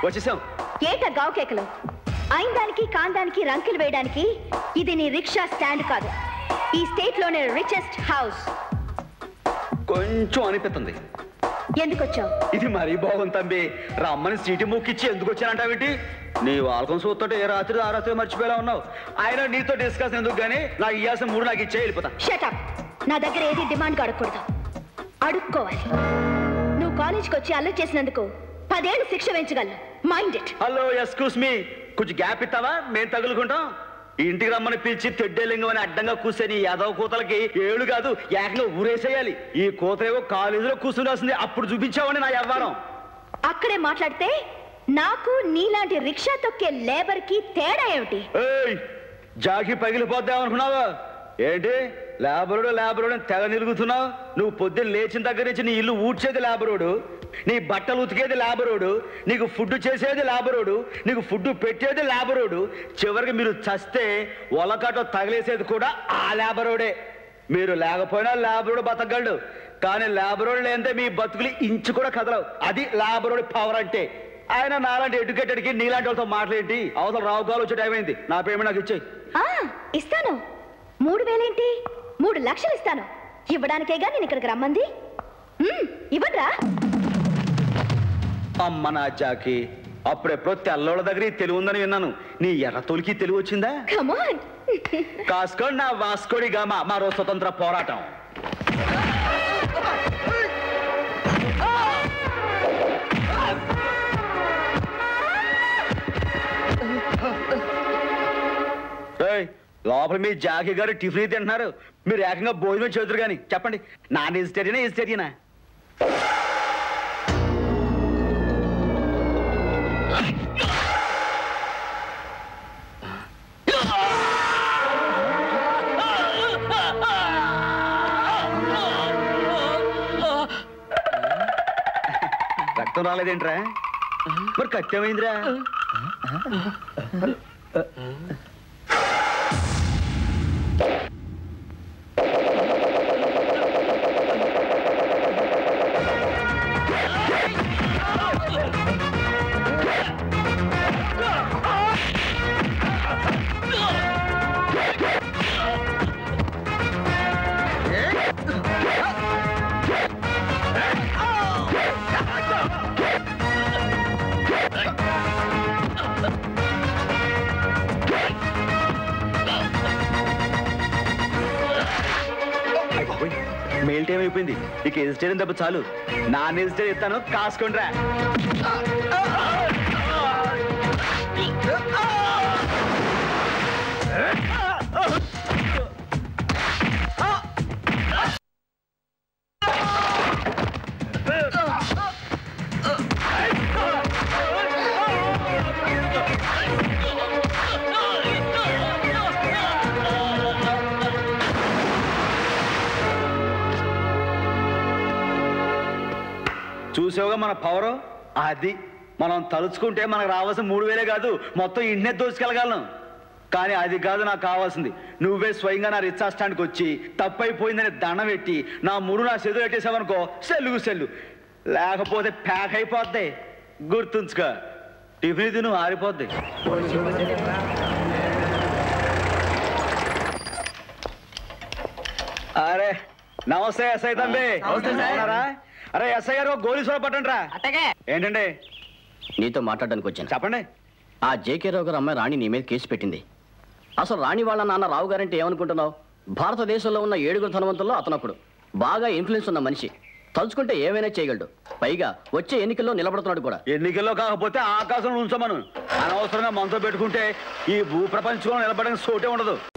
వచ్చేసాం ఏట గావు కేకలు అయిన దానికి కాందానికి రంకెలు వేయడానికి ఇది నీ రిక్షా స్టాండ్ కాదు ఈ స్టేట్ లోనే రిచెస్ట్ హౌస్ కొంచెం అనిపిస్తుంది ఎందుకు వచ్చావు ఇది మరీ బాగుంది తంబి రమ్మని సీటి ముక్కిచ్చి ఎందుకు వచ్చానంటావేంటి నీ వాళ్ళకం చూస్తుంటే ఏ రాత్రి ఆ రాత్రి మర్చిపోయేలా ఉన్నావు ఆయన నీతో డిస్కస్ ఎందుకు కానీ నాకు ఇయ్యాల్సిన మూడు నాకు ఇచ్చే వెళ్ళిపోతా షటప్ నా దగ్గర ఏది డిమాండ్ అడగకూడదు అడుక్కోవాలి నువ్వు కాలేజ్కి వచ్చి అల్లరి చేసినందుకు పదేళ్ళు శిక్ష వేయించగలను mind it hello excuse me కొంచెం గ్యాప్ ఇస్తావా మేము తగులుకుంటాం ఈ ఇంటికి రమ్మని పిలిచి తెడ్డేలింగం అని అడ్డంగా కూర్చొని యాదవ కూతలకి ఏళ్ళు కాదు ఏకంగా ఊరేసేయాలి ఈ కూతలేవో కాలేజీలో కూర్చుని అప్పుడు చూపించావని నా వ్యవహారం అక్కడే మాట్లాడితే నాకు నీలాంటి రిక్షా తొక్కే లేబర్ కి తేడా ఏమిటి ఏయ్ జాకి పగిలిపోద్దామనుకున్నావా ఏంటి లేబరుడు లేబరుడు అని తెగ నిలుగుతున్నావు నువ్వు పొద్దున్న లేచిన దగ్గర నుంచి నీ ఇల్లు ఊడ్చేది లేబరుడు నీ బట్టలు ఉతికేది లేబరోడు నీకు ఫుడ్ చేసేది లేబరోడు నీకు ఫుడ్ పెట్టేది లేబరోడు చివరికి మీరు చస్తే ఒలకటో తగిలేసేది కూడా ఆ లేబరోడే మీరు లేకపోయినా లేబరోడు బతకగలడు కానీ లేబరోడు లేదంటే మీ బతుకులు ఇంచు కూడా కదలవు అది లేబరోడి పవర్ అంటే ఆయన నాలాంటి ఎడ్యుకేటెడ్కి నీలాంటి వాళ్ళతో మాట్లాడేంటి అవతల రావు కాలు వచ్చే టైం అయింది నా పేమెంట్ నాకు ఇచ్చేయి ఆ ఇస్తాను మూడు వేలేంటి మూడు లక్షలు ఇస్తాను ఇవ్వడానికేగా నేను ఇక్కడికి రమ్మంది మ్మ్, ఇవ్వండ్రా అమ్మ నా జాకి అప్పుడెప్పుడో తెల్లోళ్ళ దగ్గర ఈ తెలివి ఉందని విన్నాను నీ ఎర్ర తొలికి తెలివి వచ్చిందా కమాన్ కాసుకోండి నా వాస్కోడి గామ మరో స్వతంత్ర పోరాటం ఏయ్, లోపల మీ జాకి గారు టిఫిన్ తింటున్నారు మీరు ఏకంగా భోజనం చేతురు కానీ చెప్పండి నాన్ వెజిటేరియనా వెజిటేరియనా రక్తం రాలేదేంట్రా మరి కట్టేమైందిరా అయ్ బాబోయ్, మెయిల్ టైం అయిపోయింది ఇక వెజిటేరియన్ దెబ్బ చాలు నాన్ వెజిటేరియన్ ఇస్తాను కాసుకోండిరా చూసావుగా మన పవర్ అది మనం తలుచుకుంటే మనకు రావాల్సిన మూడు వేలే కాదు మొత్తం ఇంటినే దోచుకెళ్ళగలను కానీ అది కాదు నాకు కావాల్సింది నువ్వే స్వయంగా నా రిచ్చా స్టాండ్కి వచ్చి తప్పైపోయిందని దండం పెట్టి నా ముడు నా చెదురు పెట్టేసావనుకో సెల్లుగు సెల్లు లేకపోతే ప్యాక్ అయిపోద్ది గుర్తుంచుకో టిఫిన్ తిను ఆరిపోద్ది అరే నమస్తే ఎస్ఐ తంబి నమస్తే సార్. బాగున్నారా? అరే ఎస్ఐ గారు గోలీ సోడ పట్టండి రా అట్టగే ఏంటండి నీతో మాట్లాడడానికి వచ్చాను చెప్పండి ఆ జేకే రావు గారు అమ్మాయి రాణి నీ మీద కేసు పెట్టింది అసలు రాణి వాళ్ళ నాన్న రావు గారంటే ఏమనుకుంటున్నావు భారతదేశంలో ఉన్న ఏడుగురు ధనవంతుల్లో అతను ఒకడు బాగా ఇన్ఫ్లుయెన్స్ ఉన్న మనిషి తలుచుకుంటే ఏమైనా చేయగలడు పైగా వచ్చే ఎన్నికల్లో నిలబడుతున్నాడు కూడా ఎన్నికల్లో కాకపోతే ఆకాశంలో ఉంచమను అనవసరంగా మనతో పెట్టుకుంటే ఈ భూ ప్రపంచంలో నిలబడడానికి చోటే ఉండదు